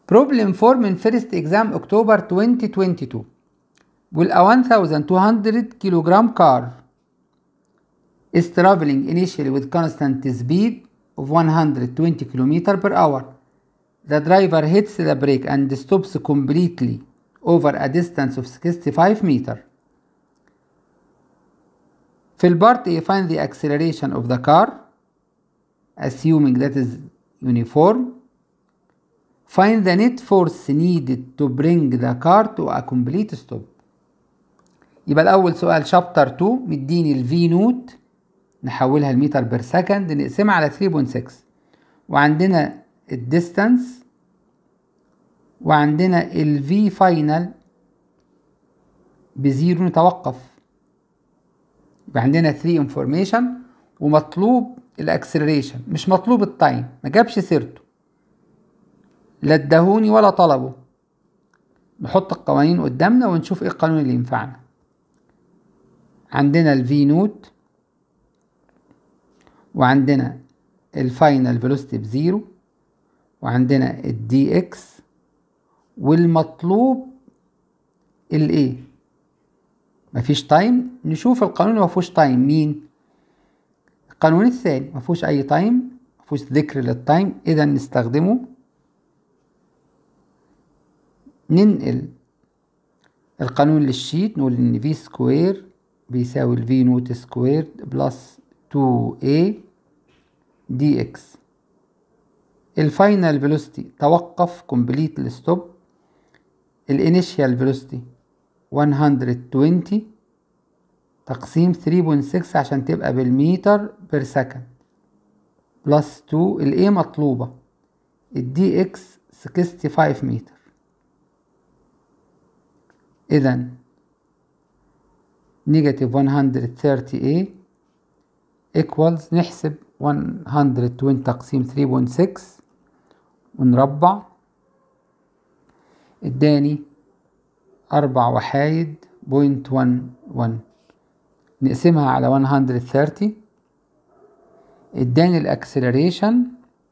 Problem 4 من first exam October 2022 بيقول a 1200 kilogram car is traveling initially with constant speed of 120 km per hour. The driver hits the brake and stops completely over a distance of 65 meter. في البارت A find the acceleration of the car assuming that is uniform Find the net force needed to bring the car to a complete stop. يبقى الأول سؤال شابتر 2 مديني الفي نوت نحولها لمتر بير سكند نقسمها على 3.6 وعندنا الديستانس وعندنا الفي فاينل بزيرو نتوقف يبقى عندنا 3 انفورميشن ومطلوب الاكسلريشن مش مطلوب التايم ما جابش سيرته لا ادهوني ولا طلبوا نحط القوانين قدامنا ونشوف ايه القانون اللي ينفعنا عندنا الفي نوت وعندنا الفاينل فيلوسيتي بزيرو وعندنا الدي اكس والمطلوب الايه مفيش تايم نشوف القانون اللي مفهوش تايم مين القانون الثاني مفهوش اي تايم مفهوش ذكر للتايم اذا نستخدمه ننقل القانون للشيت نقول ان في سكوير بيساوي الفي نوت سكوير بلس 2a دي اكس الفاينل فيلوسيتي توقف كومبليت الستوب الانيشيال فيلوسيتي 120 تقسيم 3.6 عشان تبقى بالمتر بير سكند بلس 2 الايه مطلوبة الدي اكس 65 متر إذا نيجاتيف 130 a equals نحسب 120 تقسيم 3.6 ونربع اداني أربع وحايد بوينت ون ون نقسمها على 130 اداني الاكسلريشن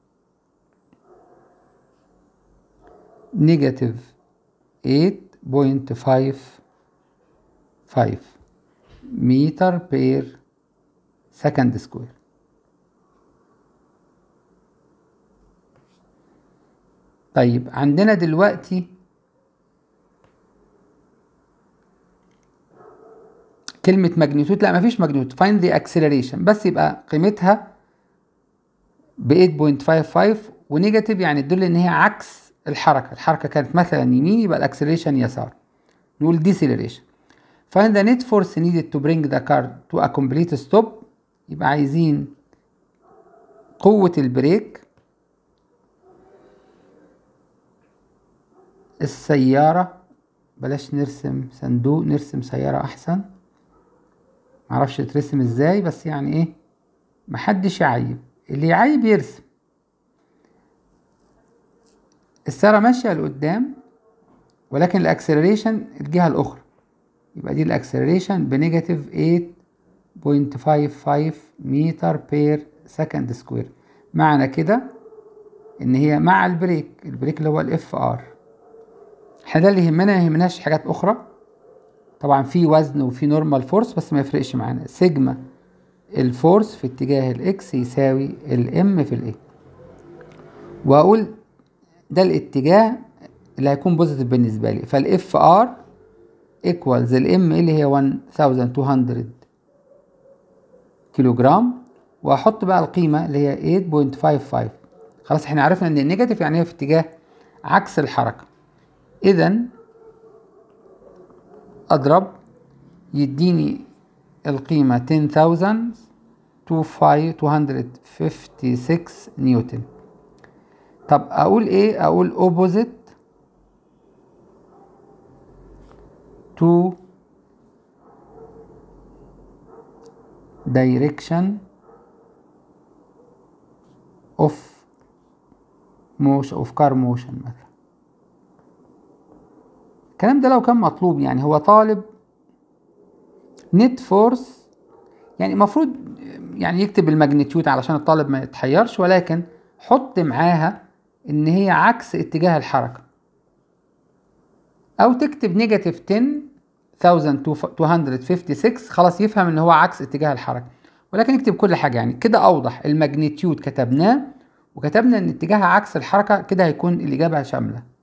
نيجاتيف 8.55 متر بير سكند سكوير طيب عندنا دلوقتي كلمة ماجنيتود لا مفيش ماجنيتود find the acceleration بس يبقى قيمتها ب 8.55 ونيجاتيف يعني تدل ان هي عكس الحركة الحركة كانت مثلا يمين يبقى الاكسلريشن يسار نقول deceleration find the net force needed to bring the car to a complete stop يبقى عايزين قوة البريك السيارة بلاش نرسم صندوق نرسم سيارة أحسن معرفش ترسم ازاي بس يعني ايه محدش يعيب اللي يعيب يرسم السيارة ماشية لقدام ولكن الاكسلريشن الجهة الأخرى يبقى دي الاكسلريشن بنيجاتيف 8.55 متر بير سكند سكوير معنى كده ان هي مع البريك البريك اللي هو الاف ار احنا ده اللي يهمنا ما يهمناش حاجات اخرى طبعا في وزن وفي نورمال فورس بس ما يفرقش معانا سيجما الفورس في اتجاه الاكس يساوي الام في الاي واقول ده الاتجاه اللي هيكون بوزيتيف بالنسبه لي فالاف ار ايكوالز الام اللي هي 1200 كيلو جرام واحط بقى القيمه اللي هي 8.55 خلاص احنا عرفنا ان النيجاتيف يعني هي في اتجاه عكس الحركه اذا اضرب يديني القيمة 10256 نيوتن طب اقول ايه اقول opposite to direction of motion of car motion مثلا الكلام ده لو كان مطلوب يعني هو طالب نت فورس يعني المفروض يعني يكتب الماجنتيود علشان الطالب ما يتحيرش ولكن حط معاها ان هي عكس اتجاه الحركه او تكتب نيجاتيف 10256 خلاص يفهم ان هو عكس اتجاه الحركه ولكن اكتب كل حاجه يعني كده اوضح الماجنتيود كتبناه وكتبنا ان اتجاهها عكس الحركه كده هيكون الاجابه شامله